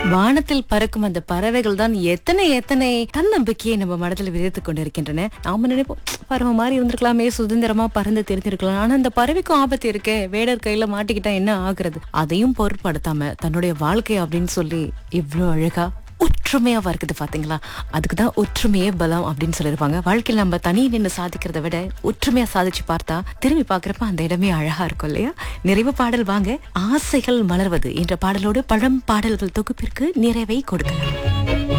வானத்தில் பறக்கும் அந்த பறவைகள் தான் எத்தனை எத்தனை தன்னம்பிக்கையை நம்ம மனதில் விதைத்துக் கொண்டிருக்கின்றன நாம நினைப்போம் பறவை மாதிரி இருந்திருக்கலாமே சுதந்திரமா பறந்து தெரிஞ்சிருக்கலாம் ஆனா அந்த பறவைக்கும் ஆபத்து இருக்கே வேடர் கையில மாட்டிக்கிட்டா என்ன ஆகுறது அதையும் பொருட்படுத்தாம தன்னுடைய வாழ்க்கை அப்படின்னு சொல்லி இவ்ளோ அழகா ஒற்றுமையாவா இருக்குது பாத்தீங்களா அதுக்கு தான் ஒற்றுமையே பலம் அப்படின்னு சொல்லியிருப்பாங்க வாழ்க்கையில் நம்ம தனி நின்று சாதிக்கிறத விட ஒற்றுமையா சாதிச்சு பார்த்தா திரும்பி பார்க்கறப்ப அந்த இடமே அழகா இருக்கும் இல்லையா நிறைவு பாடல் வாங்க ஆசைகள் மலர்வது என்ற பாடலோடு பழம் பாடல்கள் தொகுப்பிற்கு நிறைவை கொடுக்கலாம்